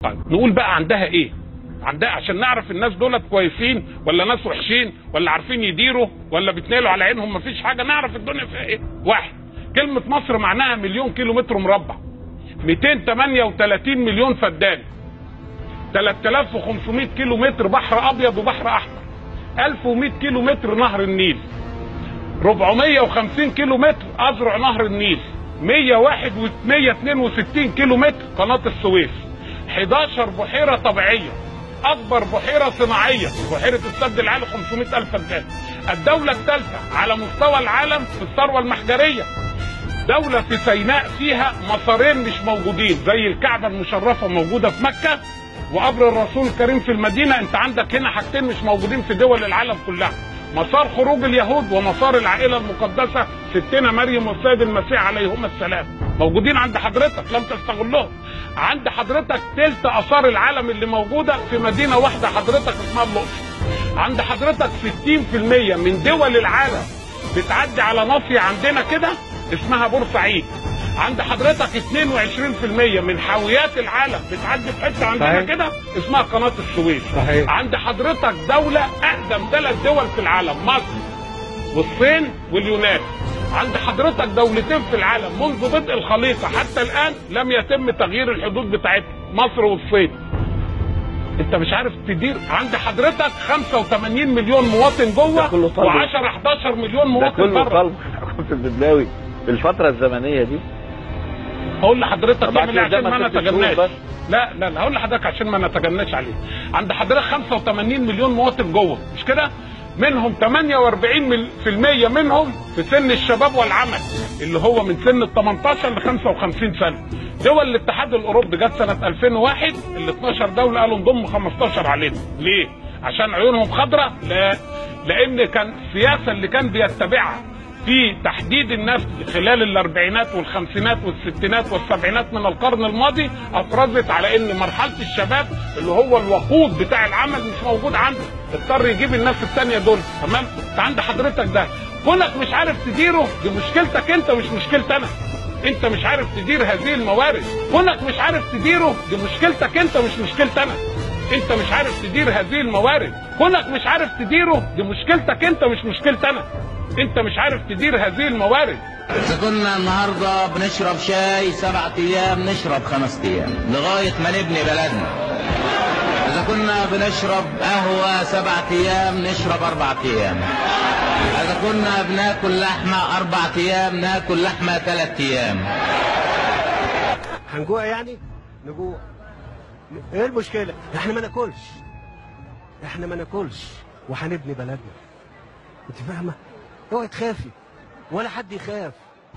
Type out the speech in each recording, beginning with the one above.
طيب نقول بقى عندها ايه عندها عشان نعرف الناس دولت كويسين ولا ناس وحشين ولا عارفين يديروا ولا بيتنقلوا على عينهم مفيش حاجه نعرف الدنيا فيها ايه واحد كلمه مصر معناها مليون كيلو متر مربع 238 مليون فدان 3500 كيلو متر بحر ابيض وبحر احمر 1100 كيلو متر نهر النيل 450 كيلو متر اذرع نهر النيل 101 و 162 كيلو متر قناه السويس 11 بحيره طبيعيه اكبر بحيره صناعيه بحيره السد العالي 500 الف فدان الدوله الثالثه على مستوى العالم في الثروه المحجريه دولة في سيناء فيها مسارين مش موجودين زي الكعبة المشرفة موجودة في مكة وقبر الرسول الكريم في المدينة انت عندك هنا حاجتين مش موجودين في دول العالم كلها مسار خروج اليهود ومسار العائلة المقدسة ستنا مريم والسيد المسيح عليهما السلام موجودين عند حضرتك لم تستغلهم عند حضرتك تلت اثار العالم اللي موجودة في مدينة واحدة حضرتك اسمها الاقصر عند حضرتك 60% من دول العالم بتعدي على ناصية عندنا كده اسمها بورسعيد عند حضرتك 22% من حاويات العالم بتعدي في حته عندنا صحيح. كده اسمها قناه السويس صحيح. عند حضرتك دوله اقدم ثلاث دول في العالم مصر والصين واليونان عند حضرتك دولتين في العالم منذ بدء الخليقه حتى الان لم يتم تغيير الحدود بتاعتهم مصر والصين انت مش عارف تدير عند حضرتك 85 مليون مواطن ده جوه كله طالب. و10 11 مليون ده مواطن كله بره طلب كنت البدلاوي في الفترة الزمنية دي هقول لحضرتك طب تعمل ايه قدامك عشان ما ست شهور نتجناش بس. لا لا لا هقول لحضرتك عشان ما نتجناش عليه عند حضرتك 85 مليون مواطن جوه مش كده منهم 48 مل- في المية منهم في سن الشباب والعمل اللي هو من سن ال 18 ل 55 سنة دول الاتحاد الاوروبي جت سنة 2001 ال 12 دولة قالوا انضموا 15 علينا ليه؟ عشان عيونهم خضراء؟ لا لان كان السياسة اللي كان بيتبعها في تحديد النسل خلال الاربعينات والخمسينات والستينات والسبعينات من القرن الماضي افرزت على ان مرحله الشباب اللي هو الوقود بتاع العمل مش موجود عنده اضطر يجيب الناس التانية دول تمام انت عند حضرتك ده كونك مش عارف تديره دي مشكلتك انت مش مشكلتي انا انت مش عارف تدير هذه الموارد كونك مش عارف تديره دي مشكلتك انت مش مشكلتي انا انت مش عارف تدير هذه الموارد كونك مش عارف تديره دي مشكلتك انت مش مشكلتي انا انت مش عارف تدير هذه الموارد إذا كنا النهاردة بنشرب شاي سبعة أيام نشرب خمس أيام لغاية ما نبني بلدنا إذا كنا بنشرب قهوة سبعة أيام نشرب أربعة أيام إذا كنا بناكل لحمة أربعة أيام ناكل لحمة ثلاثة أيام هنجوع يعني نجوع ايه المشكله احنا ما ناكلش احنا ما ناكلش وهنبني بلدنا انت فاهمه اوعي تخافي ولا حد يخاف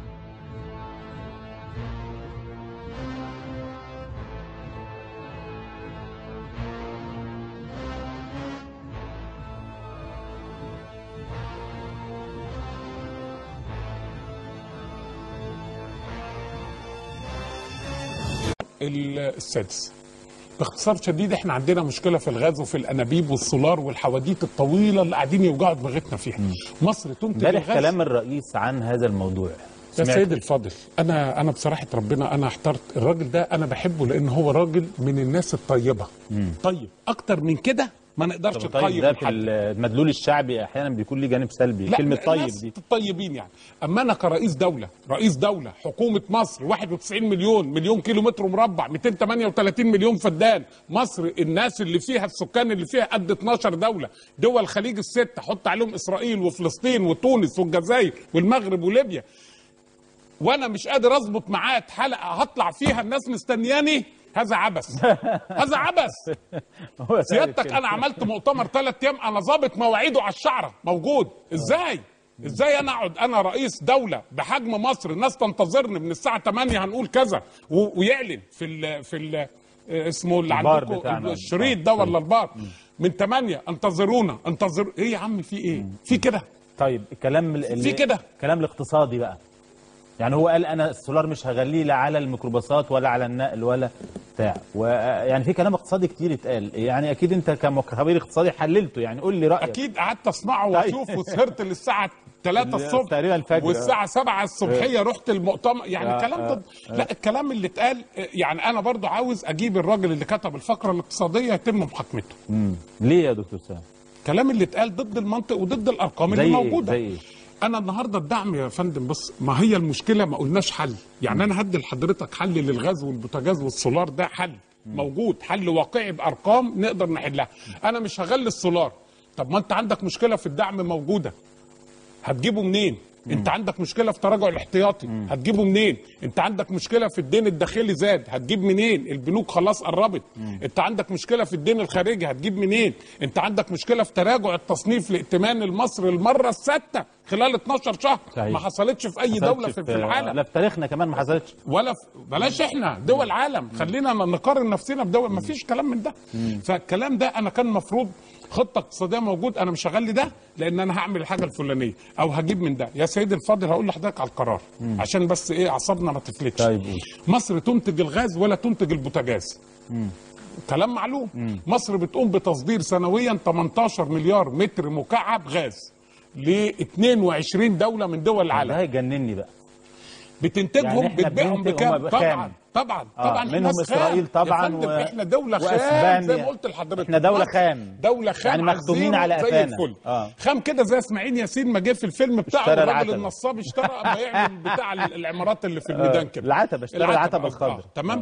السادس باختصار شديد احنا عندنا مشكله في الغاز وفي الانابيب والسولار والحواديت الطويله اللي قاعدين يوجعوا دماغتنا فيها مصر تنتج امبارح الغاز كلام الرئيس عن هذا الموضوع يا سمعت؟ سيد الفاضل انا انا بصراحه ربنا انا احترت الراجل ده انا بحبه لان هو راجل من الناس الطيبه طيب اكتر من كده ما نقدرش طب طيب نقيم ده في حد. المدلول الشعبي احيانا بيكون ليه جانب سلبي لا كلمه لا، طيب ناس دي طيبين يعني اما انا كرئيس دوله رئيس دوله حكومه مصر 91 مليون مليون كيلو متر مربع 238 مليون فدان مصر الناس اللي فيها السكان اللي فيها قد 12 دوله دول الخليج الست حط عليهم اسرائيل وفلسطين وتونس والجزائر والمغرب وليبيا وانا مش قادر اظبط معاك حلقه هطلع فيها الناس مستنياني هذا عبث هذا عبث هو سيادتك كده. انا عملت مؤتمر ثلاث ايام انا ظابط مواعيده على الشعره موجود ازاي ازاي انا اقعد انا رئيس دوله بحجم مصر الناس تنتظرني من الساعه 8 هنقول كذا و- ويعلن في ال في ال اسمه اللي البار عندكم بتاعنا. الشريط ده ولا البار من 8 انتظرونا انتظر ايه يا عم في ايه في كده طيب الكلام ال- في كده. الكلام الاقتصادي بقى يعني هو قال انا السولار مش هغليه لا على الميكروباصات ولا على النقل ولا بتاع ويعني في كلام اقتصادي كتير اتقال يعني اكيد انت كخبير اقتصادي حللته يعني قول لي رايك اكيد قعدت اسمعه واشوف وسهرت للساعه 3 اللي- الصبح تقريبا الفجر. والساعه 7 الصبحيه رحت المؤتمر يعني آه، الكلام ده لا الكلام اللي اتقال آه، يعني انا برضو عاوز اجيب الراجل اللي كتب الفقره الاقتصاديه يتم محاكمته مم. ليه يا دكتور سام الكلام اللي اتقال ضد المنطق وضد الارقام زي اللي إيه؟ موجوده زي إيه؟ انا النهارده الدعم يا فندم بص ما هي المشكله ما قلناش حل يعني انا هدي لحضرتك حل للغاز والبوتاجاز والسولار ده حل موجود حل واقعي بارقام نقدر نحلها انا مش هغلي السولار طب ما انت عندك مشكله في الدعم موجوده هتجيبه منين انت عندك مشكله في تراجع الاحتياطي هتجيبه منين انت عندك مشكله في الدين الداخلي زاد هتجيب منين البنوك خلاص قربت انت عندك مشكله في الدين الخارجي هتجيب منين انت عندك مشكله في تراجع التصنيف لائتمان المصري المره السادسه خلال 12 شهر صحيح. ما حصلتش في اي دوله في, في العالم لا في تاريخنا كمان ما حصلتش ولا في بلاش احنا دول عالم خلينا نقارن نفسنا بدول ما فيش كلام من ده فالكلام ده انا كان مفروض خطه اقتصاديه موجود انا مش هغلي ده لان انا هعمل الحاجه الفلانيه او هجيب من ده يا سيدي الفاضل هقول لحضرتك على القرار عشان بس ايه اعصابنا ما تفلتش طيب قول. مصر تنتج الغاز ولا تنتج البوتاجاز كلام معلوم مصر بتقوم بتصدير سنويا 18 مليار متر مكعب غاز ل 22 دوله من دول العالم ده هيجنني بقى بتنتجهم يعني إحنا بتبيعهم بننتج بكام هم طبعا خام. طبعا آه، طبعا إحنا منهم ناس خام. إسرائيل طبعاً يا فندم و- احنا دوله خام وأسبانيا. زي ما قلت لحضرتك إحنا دولة مصر خام. دوله خام يعني على مخدومين الزيرو على زي قفانا. الفل آه. خام كده زي اسماعيل ياسين ما جه في الفيلم بتاعه اشترى الراجل العتبة. النصاب اشترى اما يعمل بتاع العمارات اللي في الميدان كده العتبة، اشترى العتبة آه، الخضراء. آه، تمام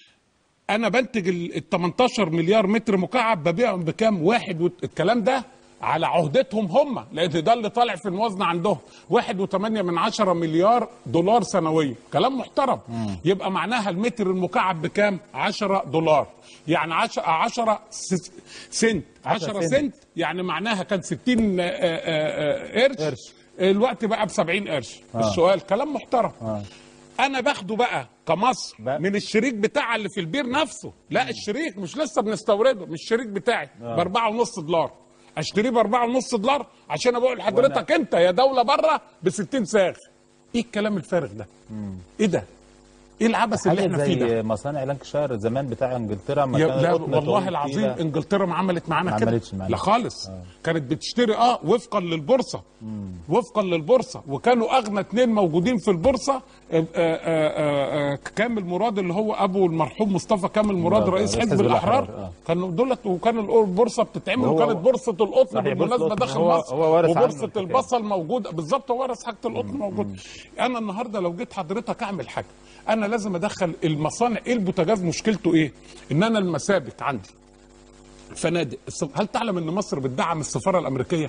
انا بنتج ال 18 مليار متر مكعب ببيعهم بكام واحد وت... الكلام ده على عهدتهم هم لان ده اللي طالع في الموازنه عندهم واحد وثمانية من عشرة مليار دولار سنويا كلام محترم يبقى معناها المتر المكعب بكام 10 دولار يعني 10 10 س- سنت 10 10 سنت. سنت يعني معناها كان 60 آه، آه، آه، قرش قرش. الوقت بقى ب 70 قرش السؤال كلام محترم انا باخده بقى كمصر بقى. من الشريك بتاع اللي في البير نفسه لا الشريك مش لسه بنستورده مش الشريك بتاعي باربعة ونص دولار اشتريه باربعة ونص دولار عشان ابيعه لحضرتك انت يا دوله بره ب 60 ساغ ايه الكلام الفارغ ده ايه ده ايه العبث اللي حاجه احنا فيه ده زي مصانع لانكشاير زمان بتاع انجلترا ما يا كان لا القطن والله طويل العظيم كده. انجلترا ما عملت معانا ما كده عملتش معانا. لا خالص كانت بتشتري اه وفقا للبورصه وفقا للبورصه وكانوا اغنى اثنين موجودين في البورصه آه، آه، آه، آه، كامل مراد اللي هو ابو المرحوم مصطفى كامل مراد مراد، رئيس رئيس حزب حزب الأحرار الأحرار، آه. كانوا دولت وكان البورصه بتتعمل وهو- وكانت بورصه القطن صحيح، بورصة بالمناسبه القطن. داخل هو- مصر هو ورث عنه وبورصه الحكاية. البصل موجوده بالظبط هو ورث حاجه القطن موجود انا النهارده لو جيت حضرتك اعمل حاجه انا لازم ادخل المصانع ايه البوتاجاز مشكلته ايه ان انا المسابك عندي فنادق الس- هل تعلم ان مصر بتدعم السفاره الامريكيه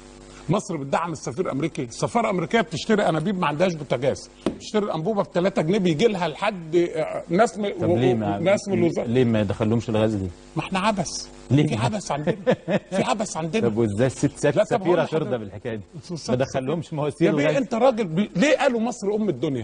مصر بتدعم السفير الامريكي السفاره الامريكيه بتشتري انابيب ما عندهاش بوتاجاز بتشتري الانبوبه ب 3 جنيه بيجي لها لحد آه، ناس م... طب ليه ما ناس من الوزاره ليه ما يدخلهمش الغاز دي ما احنا عبث ليه؟ في عبث عندنا في عبث عندنا طب وازاي الست سات لا، طب هقول سفيره لحضرتك. ترضى بالحكايه دي ست ما دخلهمش يا مواسير بيه الغاز انت راجل بي... ليه قالوا مصر ام الدنيا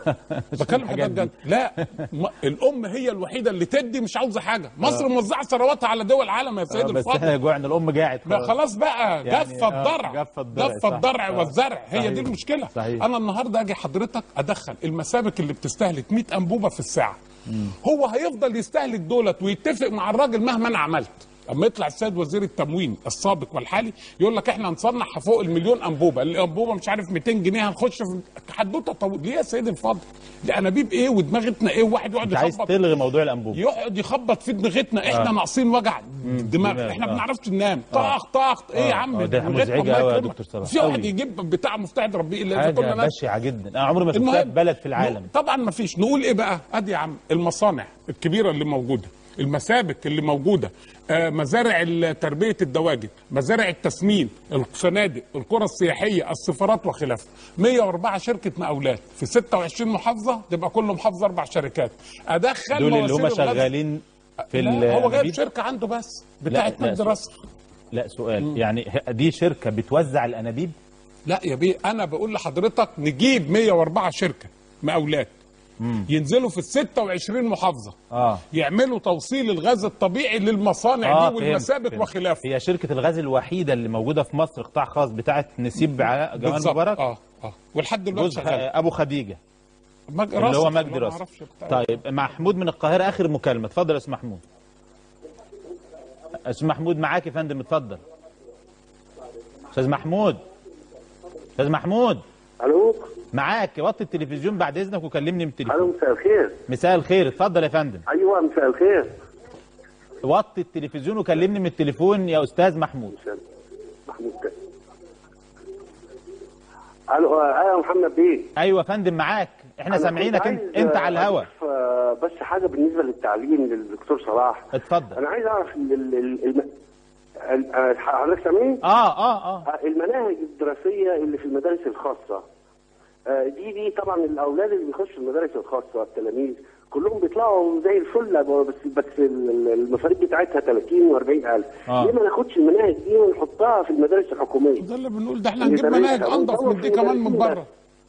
بكلم الحاجات حضرتك دي. جد لا م... الام هي الوحيده اللي تدي مش عاوزه حاجه مصر موزعه ثرواتها على دول العالم يا سيد آه، بس الفاضل احنا جوعنا الام جاعت بقى خلاص بقى يعني، جف آه، الضرع جف الضرع، جف صح. الضرع آه. والزرع هي صحيح. دي المشكله صحيح. انا النهارده اجي حضرتك ادخل المسابك اللي بتستهلك 100 انبوبه في الساعه هو هيفضل يستهلك دولت ويتفق مع الراجل مهما انا عملت اما يطلع السيد وزير التموين السابق والحالي يقول لك احنا هنصنع فوق المليون انبوبه الانبوبه مش عارف 200 جنيه هنخش في حدوته طويل ليه يا سيدي الفاضل دي انابيب ايه ودماغتنا ايه وواحد يقعد انت عايز يخبط تلغي موضوع الانبوب يقعد يخبط في دماغتنا احنا آه. ناقصين وجع دماغ دماغ، احنا ما آه. بنعرفش ننام طاق طاق ايه يا عم آه، ده من غير- مزعجة الله أوي يا يكرمك. دكتور صلاح، في واحد أوي. يجيب بتاع مفتاح ربي الا اذا كنا حاجه ناس بشعه جدا انا عمري ما شفتها المهم في بلد في العالم طبعا ما فيش نقول ايه بقى ادي يا عم المصانع الكبيره اللي موجوده المسابك اللي موجوده آه مزارع ال- تربيه الدواجن مزارع التسمين الفنادق القرى السياحيه السفارات وخلافه 104 شركه مقاولات في 26 محافظه تبقى كل محافظه اربع شركات ادخل دول اللي هم مواسير الغاز. شغالين في لا، هو جايب الأنابيب؟ شركه عنده بس لا، بتاعت لا، مجد رصر لا سؤال يعني ه- دي شركه بتوزع الانابيب لا يا بيه انا بقول لحضرتك نجيب 104 شركه مقاولات ينزلوا في ال 26 محافظه اه يعملوا توصيل الغاز الطبيعي للمصانع اه دي فهمت، والمسابك فهمت. وخلافه هي شركه الغاز الوحيده اللي موجوده في مصر قطاع خاص بتاعه نسيب ع- جمال بالظبط. مبارك اه اه ولحد دلوقتي جوز شغال ابو خديجه مج... اللي هو راسخ، مجدي أنا ما راسخ أعرفش بتاع- طيب محمود من القاهره اخر مكالمه اتفضل يا استاذ محمود استاذ محمود معاك يا فندم اتفضل استاذ محمود استاذ محمود الو معاك وطي التلفزيون بعد اذنك وكلمني من التليفون الو مساء الخير مساء الخير اتفضل يا فندم ايوه مساء الخير وطي التلفزيون وكلمني من التليفون يا استاذ محمود مساء- محمود ده. الو آه، ايوه محمد بيه ايوه يا فندم معاك احنا أنا سامعينك كنت انت عايز، انت آه، على الهوا أضيف، آه، بس حاجه بالنسبه للتعليم للدكتور صلاح اتفضل انا عايز اعرف ال- ال- ال- الم- ال- آه، حضرتك سامعني؟ اه اه اه آه، المناهج الدراسيه اللي في المدارس الخاصه آه، دي دي طبعا الاولاد اللي بيخشوا المدارس الخاصه التلاميذ كلهم بيطلعوا زي الفل بس بس ال- ال- المصاريف بتاعتها 30 و40 الف آه. ليه ما ناخدش المناهج دي ونحطها في المدارس الحكوميه ده اللي بنقول ده احنا اللي هنجيب تمام. مناهج انضف من دي كمان من بره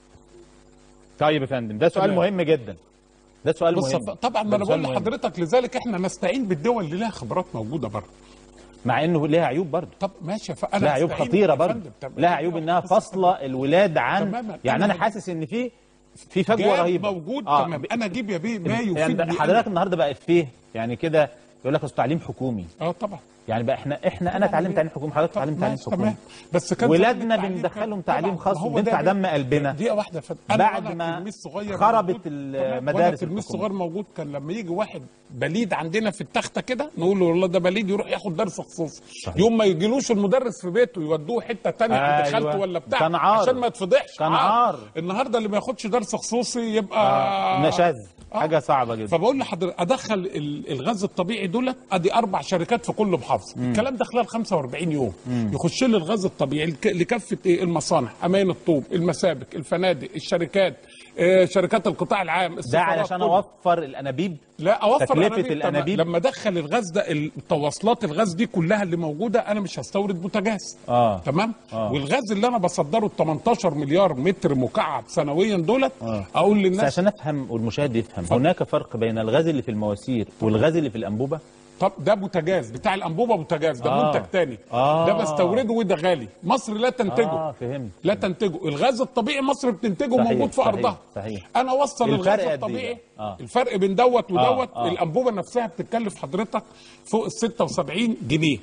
طيب يا فندم ده سؤال تمام. مهم جدا ده سؤال بص مهم طبعا ما ده انا سؤال بقول مهم. لحضرتك لذلك احنا نستعين بالدول اللي لها خبرات موجوده بره مع انه ليها عيوب برضه طب ماشي فانا لها عيوب هستعين خطيره يا برضه فندم. طب لها عيوب انها فاصله الولاد عن تماما. يعني أنا انا حاسس ان في في فجوه جاب رهيبه موجود آه، تمام انا اجيب يا بيه ما يعني يفيد ده حضرتك النهارده بقى فيه يعني كده يقول لك اصل تعليم حكومي اه طبعا يعني بقى احنا احنا انا اتعلمت تعليم حكومي حضرتك اتعلمت تعليم ماشي، حكومي تمام بس كان ولادنا زمان التعليم بندخلهم كان- تعليم طبعاً، خاص ما هو وبندفع ده دم قلبنا دقيقه واحده فت... أنا بعد وأنا ما تلميذ صغير خربت موجود- المدارس وانا تلميذ الحكومية. صغير موجود كان لما يجي واحد بليد عندنا في التخته كده نقول له والله ده بليد يروح ياخد درس خصوصي يوم ما يجيلوش المدرس في بيته يودوه حته تانية عند أيوة. خالته ولا بتاع كان عار. عشان ما يتفضحش كان عار. النهارده اللي ما ياخدش درس خصوصي يبقى آه. نشاذ آه. حاجه صعبه جدا فبقول لحضرتك ادخل ال- الغاز الطبيعي دولت ادي اربع شركات في كل محافظه الكلام ده خلال 45 يوم يخش لي الغاز الطبيعي لك- لكافه ايه المصانع اماين الطوب المسابك الفنادق الشركات آه، شركات القطاع العام ده السفارات، علشان كله. اوفر الانابيب لا اوفر تكلفة أنابيب طبعاً. الأنابيب. لما ادخل الغاز ده التواصلات الغاز دي كلها اللي موجوده انا مش هستورد بوتاجاز اه تمام آه. والغاز اللي انا بصدره ال 18 مليار متر مكعب سنويا دولت آه. اقول بس للناس عشان افهم والمشاهد يفهم هناك فرق بين الغاز اللي في المواسير والغاز اللي في الانبوبه طب ده بوتاجاز بتاع الانبوبه بوتاجاز ده آه. منتج تاني آه. ده بستورده وده غالي مصر لا تنتجه اه فهمت لا تنتجه الغاز الطبيعي مصر بتنتجه صحيح، موجود في صحيح، ارضها صحيح. انا اوصل الفرق الغاز قد إيه الطبيعي بقى؟ آه. الفرق بين دوت ودوت آه. الانبوبه نفسها بتتكلف حضرتك فوق ال 76 جنيه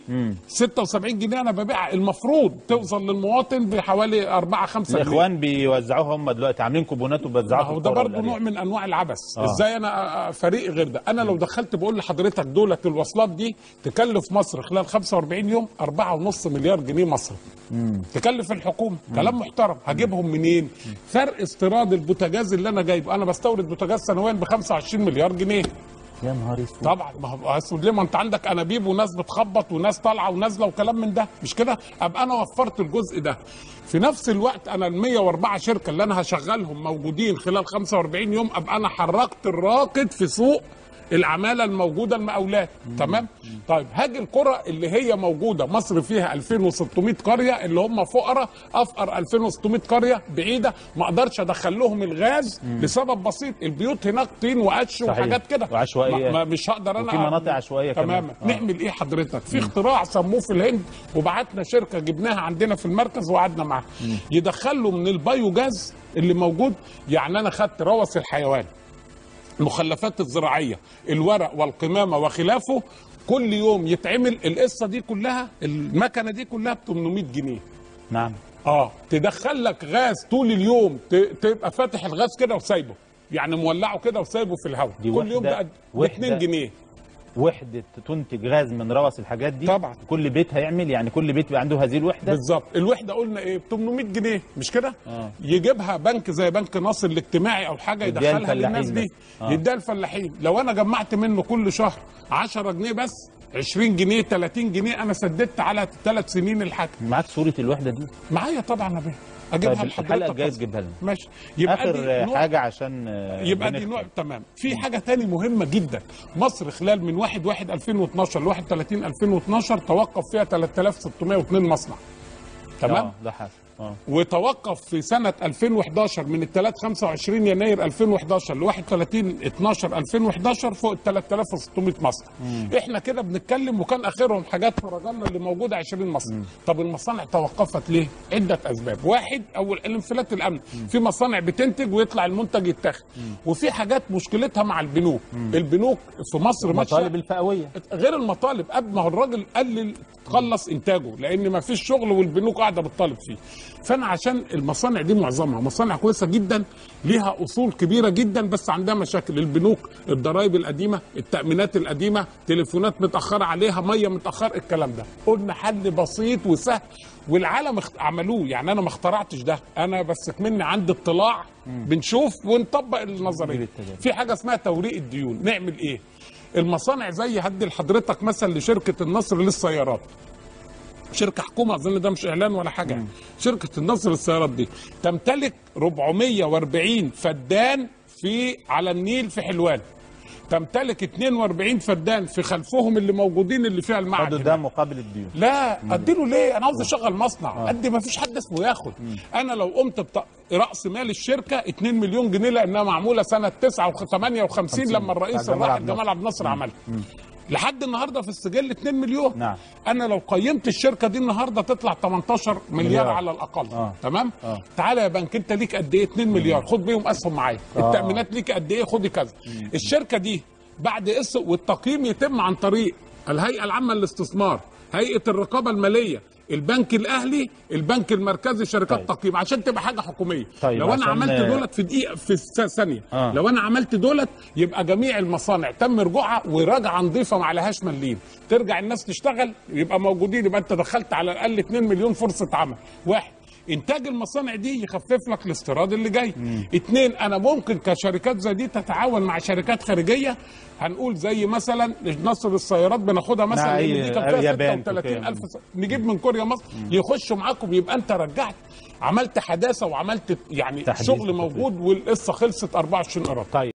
76 جنيه انا ببيعها المفروض توصل للمواطن بحوالي 4 5 جنيه الاخوان بيوزعوها هم دلوقتي عاملين كوبونات ما وبيوزعوها هو في ده القرى برضه والأرياف. نوع من انواع العبث آه. آه. ازاي انا أ- فريق غير ده انا لو دخلت بقول لحضرتك دولت الوصلات دي تكلف مصر خلال 45 يوم 4.5 مليار جنيه مصري تكلف الحكومه كلام محترم هجيبهم منين فرق استيراد البوتاجاز اللي انا جايبه انا بستورد بوتاجاز سنويا ب 25 مليار جنيه يا نهار اسود طبعا ما هو اسود ليه ما انت عندك انابيب وناس بتخبط وناس طالعه ونازله وكلام من ده مش كده ابقى انا وفرت الجزء ده في نفس الوقت انا ال 104 شركه اللي انا هشغلهم موجودين خلال 45 يوم ابقى انا حركت الراكد في سوق العماله الموجوده المقاولات تمام طيب هاجي القرى اللي هي موجوده مصر فيها 2600 قريه اللي هم فقراء افقر 2600 قريه بعيده ما اقدرش ادخل لهم الغاز لسبب بسيط البيوت هناك طين وقش صحيح. وحاجات كده وعشوائية. ما- ما مش هقدر انا وفي مناطق عشوائية كمان. تماما آه. نعمل ايه حضرتك في اختراع سموه في الهند وبعتنا شركه جبناها عندنا في المركز وقعدنا معاها يدخلوا من البايوجاز اللي موجود يعني انا خدت روث الحيوان المخلفات الزراعيه الورق والقمامه وخلافه كل يوم يتعمل القصه دي كلها المكنه دي كلها ب 800 جنيه نعم اه تدخل لك غاز طول اليوم ت- تبقى فاتح الغاز كده وسايبه يعني مولعه كده وسايبه في الهواء دي كل يوم وحدة- بقى ب وحدة 2 جنيه وحده تنتج غاز من روث الحاجات دي طبعا. كل بيت هيعمل يعني كل بيت بيبقى عنده هذه الوحده بالظبط الوحده قلنا ايه ب 800 جنيه مش كده آه. يجيبها بنك زي بنك ناصر الاجتماعي او حاجه يديها يدخلها للناس الفلاحين دي بس. آه. يديها الفلاحين لو انا جمعت منه كل شهر 10 جنيه بس 20 جنيه 30 جنيه انا سددت على ثلاث سنين الحاجه معاك صوره الوحده دي معايا طبعا يا بيه اجيبها طيب الحلقه لحضرتك الجايه بس. تجيبها لنا ماشي يبقى اخر دي نوع حاجه عشان آه، يبقى دي بنختم. نوع تمام في حاجه تاني مهمه جدا مصر خلال من 1 1 2012 ل 31 2012 توقف فيها 3602 مصنع تمام آه، ده حصل اه وتوقف في سنة 2011 من الثلاث 25 يناير 2011 ل 31 12 2011 فوق ال 3600 مصنع. احنا كده بنتكلم وكان اخرهم حاجات فرجنا اللي موجوده 20 مصنع. طب المصانع توقفت ليه؟ عدة اسباب. واحد اول الانفلات الامن، في مصانع بتنتج ويطلع المنتج يتاخد. وفي حاجات مشكلتها مع البنوك. البنوك في مصر ماشيه المطالب الفئويه غير المطالب قبل ما هو الراجل قلل تخلص انتاجه لان ما فيش شغل والبنوك قاعده بتطالب فيه فانا عشان المصانع دي معظمها مصانع كويسه جدا ليها اصول كبيره جدا بس عندها مشاكل البنوك الضرائب القديمه التامينات القديمه تليفونات متاخره عليها ميه متاخر الكلام ده قلنا حل بسيط وسهل والعالم اخت- عملوه يعني انا ما اخترعتش ده انا بس كمني عندي اطلاع بنشوف ونطبق النظريه في حاجه اسمها توريق الديون نعمل ايه المصانع زي هدي لحضرتك مثل لشركه النصر للسيارات شركه حكومه اظن ده مش اعلان ولا حاجه يعني. شركه النصر للسيارات دي تمتلك 440 فدان في على النيل في حلوان تمتلك 42 فدان في خلفهم اللي موجودين اللي فيها خدوا المعدن ده مقابل الديون لا اديله ليه انا عاوز اشغل مصنع ادي ما فيش حد اسمه ياخد انا لو قمت بط... راس مال الشركه 2 مليون جنيه لانها معموله سنه 58 لما الرئيس بتاع جمال الراحل عبد الناصر. جمال عبد الناصر عملها لحد النهارده في السجل 2 مليون نعم. انا لو قيمت الشركه دي النهارده تطلع 18 مليار, مليار. على الاقل آه. تمام آه. تعالى يا بنك انت ليك قد ايه 2 مليار خد بيهم اسهم معايا آه. التامينات ليك قد ايه خدي كذا الشركه دي بعد قصه والتقييم يتم عن طريق الهيئه العامه للاستثمار هيئه الرقابه الماليه البنك الاهلي البنك المركزي شركات طيب. تقييم عشان تبقى حاجه حكوميه طيب، لو انا عشان- عملت دولت في دقيقه في س- ثانيه آه. لو انا عملت دولت يبقى جميع المصانع تم رجوعها وراجعه نظيفه ما عليهاش مليم ترجع الناس تشتغل يبقى موجودين يبقى انت دخلت على الاقل 2 مليون فرصه عمل واحد انتاج المصانع دي يخفف لك الاستيراد اللي جاي اتنين انا ممكن كشركات زي دي تتعاون مع شركات خارجيه هنقول زي مثلا نصر السيارات بناخدها مثلا مع لان أي- دي كان فيها اليابان 36 تركيا. الف نجيب من كوريا مصر يخشوا معاكم يبقى انت رجعت عملت حداثه وعملت يعني تحديث شغل وتطوير. موجود والقصه خلصت 24 قرار طيب